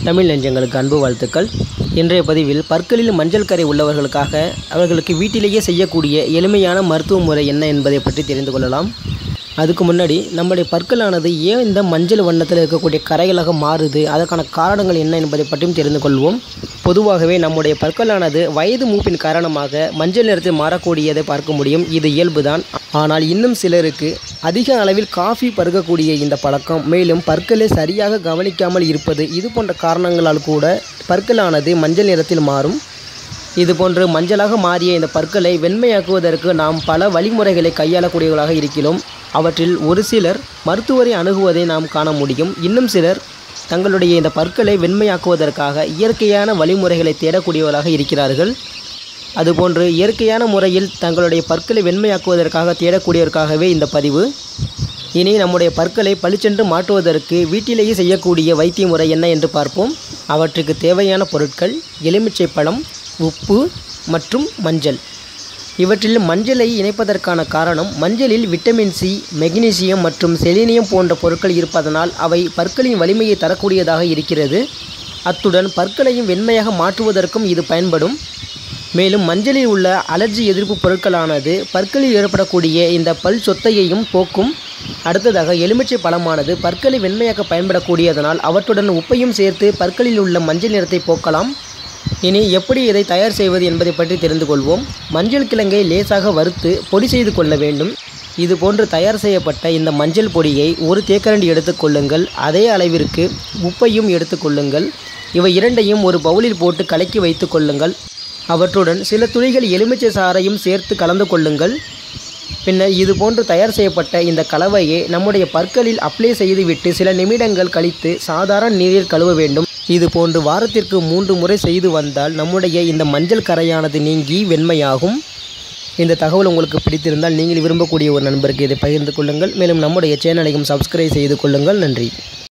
தமிழ் நெஞ்சங்களுக்கு அன்பு வாழ்த்துக்கள் இன்றைய பதிவில் பற்களில் மஞ்சள் கரை உள்ளவர்களுக்காக அவர்களுக்கு வீட்டிலேயே செய்யக்கூடிய எளிமையான மருத்துவ முறை என்ன என்பதை பற்றி தெரிந்து கொள்ளலாம் அதுக்கு முன்னாடி நம்முடைய பற்களானது ஏன் இந்த மஞ்சள் வண்ணத்தில் இருக்கக்கூடிய கரைகளாக மாறுது அதற்கான காரணங்கள் என்ன என்பதை பற்றியும் தெரிந்து கொள்வோம் பொதுவாகவே நம்முடைய பற்களானது வயது மூப்பின் காரணமாக மஞ்சள் நிறத்தில் மாறக்கூடியதை பார்க்க முடியும் இது இயல்புதான் ஆனால் இன்னும் சிலருக்கு அதிக அளவில் காஃபி பருகக்கூடிய இந்த பழக்கம் மேலும் பற்களை சரியாக கவனிக்காமல் இருப்பது இது போன்ற காரணங்களால் கூட பற்களானது மஞ்சள் நிறத்தில் மாறும் இதுபோன்று மஞ்சளாக மாறிய இந்த பற்களை வெண்மையாக்குவதற்கு நாம் பல வழிமுறைகளை கையாளக்கூடியவர்களாக இருக்கிறோம் அவற்றில் ஒரு சிலர் மருத்துவரை அணுகுவதை நாம் காண முடியும் இன்னும் சிலர் தங்களுடைய இந்த பற்களை வெண்மையாக்குவதற்காக இயற்கையான வழிமுறைகளை தேடக்கூடியவர்களாக இருக்கிறார்கள் அதுபோன்று இயற்கையான முறையில் தங்களுடைய பற்களை வெண்மையாக்குவதற்காக தேடக்கூடியவருக்காகவே இந்த பதிவு இனி நம்முடைய பற்களை பளிச்சென்று மாற்றுவதற்கு வீட்டிலேயே செய்யக்கூடிய வைத்திய முறை என்ன என்று பார்ப்போம் அவற்றுக்கு தேவையான பொருட்கள் எலுமிச்சை பழம் உப்பு மற்றும் மஞ்சள் இவற்றில் மஞ்சளை இணைப்பதற்கான காரணம் மஞ்சளில் விட்டமின் சி மெக்னீசியம் மற்றும் செலினியம் போன்ற பொருட்கள் இருப்பதனால் அவை பற்களின் வலிமையை தரக்கூடியதாக இருக்கிறது அத்துடன் பற்களையும் வெண்மையாக மாற்றுவதற்கும் இது பயன்படும் மேலும் மஞ்சளில் உள்ள அலர்ஜி எதிர்ப்பு பொருட்களானது பற்களில் ஏற்படக்கூடிய இந்த பல் சொத்தையையும் போக்கும் அடுத்ததாக எலுமிச்சை பழமானது பற்களை வெண்மையாக்க பயன்படக்கூடியதனால் அவற்றுடன் உப்பையும் சேர்த்து பற்களில் உள்ள மஞ்சள் நிறத்தை போக்கலாம் இனி எப்படி இதை தயார் செய்வது என்பதை பற்றி தெரிந்து கொள்வோம் மஞ்சள் கிழங்கை லேசாக வறுத்து பொடி செய்து கொள்ள வேண்டும் இது போன்று தயார் செய்யப்பட்ட இந்த மஞ்சள் பொடியை ஒரு தேக்கரண்டி எடுத்துக்கொள்ளுங்கள் அதே அளவிற்கு உப்பையும் எடுத்துக்கொள்ளுங்கள் இவை இரண்டையும் ஒரு பவுலில் போட்டு கலக்கி வைத்து கொள்ளுங்கள் அவற்றுடன் சில துளிகள் எலுமிச்சை சாறையும் சேர்த்து கலந்து கொள்ளுங்கள் பின்னர் இது போன்று தயார் செய்யப்பட்ட இந்த கலவையை நம்முடைய பற்களில் அப்ளை செய்துவிட்டு சில நிமிடங்கள் கழித்து சாதாரண நீரில் கழுவ வேண்டும் இது போன்று வாரத்திற்கு மூன்று முறை செய்து வந்தால் நம்முடைய இந்த மஞ்சள் கரையானது நீங்கி வெண்மையாகும் இந்த தகவல் உங்களுக்கு பிடித்திருந்தால் நீங்கள் விரும்பக்கூடிய ஒரு நண்பருக்கு இதை பகிர்ந்து கொள்ளுங்கள் மேலும் நம்முடைய சேனலையும் சப்ஸ்கிரைப் செய்து கொள்ளுங்கள் நன்றி